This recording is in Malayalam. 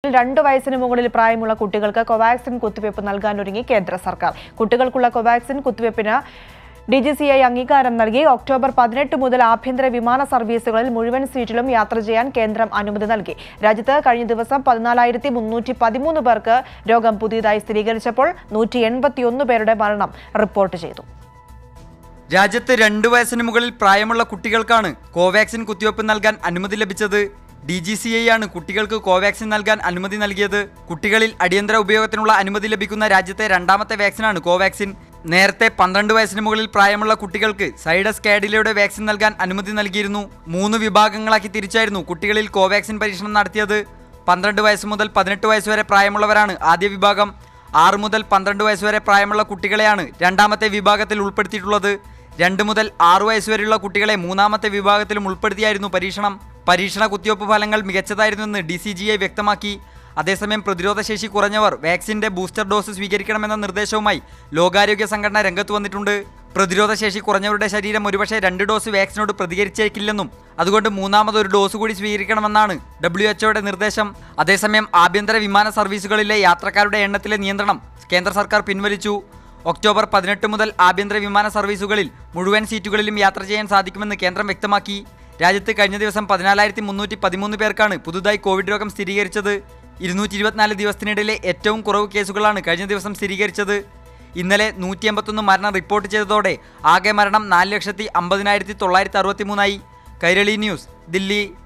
രണ്ട് വയസ്സിന് മുകളിൽ പ്രായമുള്ള കുട്ടികൾക്ക് കോവാക്സിൻ കുത്തിവയ്പ് നൽകാനൊരുങ്ങി കേന്ദ്ര സർക്കാർ കുട്ടികൾക്കുള്ള കോവാക്സിൻ കുത്തിവയ്പ്പിന് ഡി ജി സി ഐ അംഗീകാരം നൽകി ഒക്ടോബർ പതിനെട്ട് മുതൽ ആഭ്യന്തര വിമാന സർവീസുകളിൽ മുഴുവൻ സീറ്റിലും യാത്ര ചെയ്യാൻ കേന്ദ്രം അനുമതി നൽകി രാജ്യത്ത് കഴിഞ്ഞ ദിവസം പതിനാലായിരത്തി മുന്നൂറ്റി പതിമൂന്ന് പേർക്ക് രോഗം പുതിയതായി സ്ഥിരീകരിച്ചപ്പോൾ നൂറ്റി എൺപത്തിയൊന്ന് പേരുടെ മരണം റിപ്പോർട്ട് ചെയ്തു രാജ്യത്ത് രണ്ട് വയസ്സിന് മുകളിൽ പ്രായമുള്ള കുട്ടികൾക്കാണ് കോവാക്സിൻ കുത്തിവയ്പ് നൽകാൻ അനുമതി ലഭിച്ചത് ഡി ജി സി ഐ ആണ് കുട്ടികൾക്ക് കോവാക്സിൻ നൽകാൻ അനുമതി നൽകിയത് കുട്ടികളിൽ അടിയന്തര ഉപയോഗത്തിനുള്ള അനുമതി ലഭിക്കുന്ന രാജ്യത്തെ രണ്ടാമത്തെ വാക്സിനാണ് കോവാക്സിൻ നേരത്തെ പന്ത്രണ്ട് വയസ്സിന് മുകളിൽ പ്രായമുള്ള കുട്ടികൾക്ക് സൈഡസ് കാഡിലയുടെ വാക്സിൻ നൽകാൻ അനുമതി നൽകിയിരുന്നു മൂന്ന് വിഭാഗങ്ങളാക്കി തിരിച്ചായിരുന്നു കുട്ടികളിൽ കോവാക്സിൻ പരീക്ഷണം നടത്തിയത് പന്ത്രണ്ട് വയസ്സ് മുതൽ പതിനെട്ട് വയസ്സ് വരെ പ്രായമുള്ളവരാണ് ആദ്യ വിഭാഗം ആറ് മുതൽ പന്ത്രണ്ട് വയസ്സ് വരെ പ്രായമുള്ള കുട്ടികളെയാണ് രണ്ടാമത്തെ വിഭാഗത്തിൽ ഉൾപ്പെടുത്തിയിട്ടുള്ളത് രണ്ട് മുതൽ ആറു വയസ്സ് വരെയുള്ള കുട്ടികളെ മൂന്നാമത്തെ വിഭാഗത്തിലും ഉൾപ്പെടുത്തിയായിരുന്നു പരീക്ഷണം പരീക്ഷണ കുത്തിവയ്പ് ഫലങ്ങൾ മികച്ചതായിരുന്നുവെന്ന് ഡി സി ജി ഐ വ്യക്തമാക്കി അതേസമയം പ്രതിരോധശേഷി കുറഞ്ഞവർ വാക്സിന്റെ ബൂസ്റ്റർ ഡോസ് സ്വീകരിക്കണമെന്ന നിർദ്ദേശവുമായി ലോകാരോഗ്യ സംഘടന രംഗത്ത് വന്നിട്ടുണ്ട് പ്രതിരോധശേഷി കുറഞ്ഞവരുടെ ശരീരം ഒരുപക്ഷെ രണ്ട് ഡോസ് വാക്സിനോട് പ്രതികരിച്ചേക്കില്ലെന്നും അതുകൊണ്ട് മൂന്നാമതൊരു ഡോസ് കൂടി സ്വീകരിക്കണമെന്നാണ് ഡബ്ല്യു എച്ച്ഒയുടെ നിർദ്ദേശം അതേസമയം ആഭ്യന്തര വിമാന സർവീസുകളിലെ യാത്രക്കാരുടെ എണ്ണത്തിലെ നിയന്ത്രണം കേന്ദ്ര സർക്കാർ പിൻവലിച്ചു ഒക്ടോബർ പതിനെട്ട് മുതൽ ആഭ്യന്തര വിമാന സർവീസുകളിൽ മുഴുവൻ സീറ്റുകളിലും യാത്ര ചെയ്യാൻ സാധിക്കുമെന്ന് കേന്ദ്രം വ്യക്തമാക്കി രാജ്യത്ത് കഴിഞ്ഞ ദിവസം പതിനാലായിരത്തി മുന്നൂറ്റി പതിമൂന്ന് പേർക്കാണ് പുതുതായി കോവിഡ് രോഗം സ്ഥിരീകരിച്ചത് ഇരുന്നൂറ്റി ഇരുപത്തിനാല് ദിവസത്തിനിടയിലെ ഏറ്റവും കുറവ് കേസുകളാണ് കഴിഞ്ഞ ദിവസം സ്ഥിരീകരിച്ചത് ഇന്നലെ നൂറ്റി എൺപത്തൊന്ന് മരണം റിപ്പോർട്ട് ചെയ്തതോടെ ആകെ മരണം നാല് ലക്ഷത്തി അമ്പതിനായിരത്തി തൊള്ളായിരത്തി അറുപത്തി മൂന്നായി കൈരളി ന്യൂസ് ദില്ലി